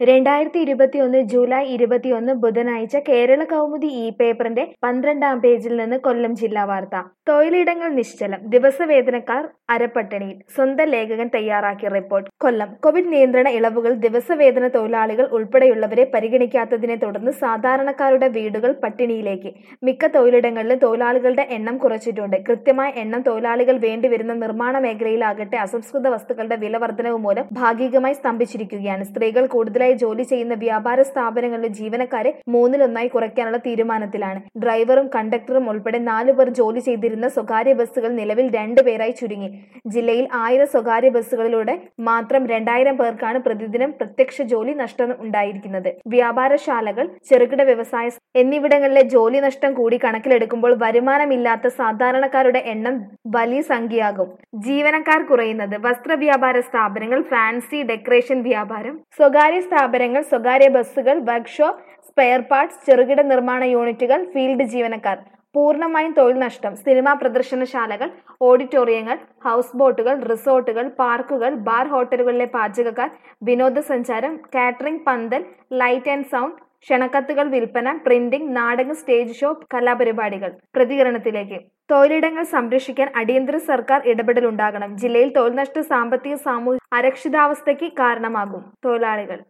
രണ്ടായിരത്തി ഇരുപത്തിയൊന്ന് ജൂലൈ ഇരുപത്തിയൊന്ന് ബുധനാഴ്ച കേരള കൗമുദി ഇ പേപ്പറിന്റെ പന്ത്രണ്ടാം പേജിൽ നിന്ന് കൊല്ലം ജില്ലാ വാർത്ത തൊഴിലിടങ്ങൾ നിശ്ചലം ദിവസവേതനക്കാർ അരപ്പട്ടിണിയിൽ സ്വന്തം ലേഖകൻ തയ്യാറാക്കിയ റിപ്പോർട്ട് കൊല്ലം കോവിഡ് നിയന്ത്രണ ഇളവുകൾ ദിവസവേതന തൊഴിലാളികൾ ഉൾപ്പെടെയുള്ളവരെ പരിഗണിക്കാത്തതിനെ തുടർന്ന് സാധാരണക്കാരുടെ വീടുകൾ പട്ടിണിയിലേക്ക് മിക്ക തൊഴിലിടങ്ങളിലും തൊഴിലാളികളുടെ എണ്ണം കുറച്ചിട്ടുണ്ട് കൃത്യമായ എണ്ണം തൊഴിലാളികൾ വേണ്ടിവരുന്ന നിർമ്മാണ മേഖലയിലാകട്ടെ അസംസ്കൃത വസ്തുക്കളുടെ വില വർധനവ് മൂലം ഭാഗികമായി സ്തംഭിച്ചിരിക്കുകയാണ് സ്ത്രീകൾ കൂടുതലായി ജോലി ചെയ്യുന്ന വ്യാപാര സ്ഥാപനങ്ങളിലെ ജീവനക്കാരെ മൂന്നിലൊന്നായി കുറയ്ക്കാനുള്ള തീരുമാനത്തിലാണ് ഡ്രൈവറും കണ്ടക്ടറും ഉൾപ്പെടെ നാലു പേർ ജോലി ചെയ്തിരുന്ന സ്വകാര്യ ബസ്സുകൾ നിലവിൽ രണ്ടു പേരായി ചുരുങ്ങി ജില്ലയിൽ ആയിരം സ്വകാര്യ ബസ്സുകളിലൂടെ മാത്രം രണ്ടായിരം പേർക്കാണ് പ്രതിദിനം പ്രത്യക്ഷ ജോലി നഷ്ടം ഉണ്ടായിരിക്കുന്നത് വ്യാപാരശാലകൾ ചെറുകിട വ്യവസായ എന്നിവിടങ്ങളിലെ ജോലി നഷ്ടം കൂടി കണക്കിലെടുക്കുമ്പോൾ വരുമാനമില്ലാത്ത സാധാരണക്കാരുടെ എണ്ണം വലിയ സംഖ്യയാകും ജീവനക്കാർ കുറയുന്നത് വസ്ത്രവ്യാപാര സ്ഥാപനങ്ങൾ ഫാൻസി ഡെക്കറേഷൻ വ്യാപാരം സ്വകാര്യ സ്ഥാപനങ്ങൾ സ്വകാര്യ ബസ്സുകൾ വർക്ക്ഷോപ്പ് സ്പെയർ പാർട്സ് ചെറുകിട നിർമ്മാണ യൂണിറ്റുകൾ ഫീൽഡ് ജീവനക്കാർ പൂർണ്ണമായും തൊഴിൽ നഷ്ടം സിനിമാ പ്രദർശനശാലകൾ ഓഡിറ്റോറിയങ്ങൾ ഹൗസ് ബോട്ടുകൾ റിസോർട്ടുകൾ പാർക്കുകൾ ബാർ ഹോട്ടലുകളിലെ പാചകക്കാർ വിനോദസഞ്ചാരം കാറ്ററിംഗ് പന്തൽ ലൈറ്റ് ആൻഡ് സൗണ്ട് ക്ഷണക്കത്തുകൾ വിൽപ്പന പ്രിന്റിംഗ് നാടകം സ്റ്റേജ് ഷോ കലാപരിപാടികൾ പ്രതികരണത്തിലേക്ക് തൊഴിലിടങ്ങൾ സംരക്ഷിക്കാൻ അടിയന്തര സർക്കാർ ഇടപെടലുണ്ടാകണം ജില്ലയിൽ തൊഴിൽ നഷ്ട സാമ്പത്തിക സാമൂഹിക അരക്ഷിതാവസ്ഥയ്ക്ക് കാരണമാകും തൊഴിലാളികൾ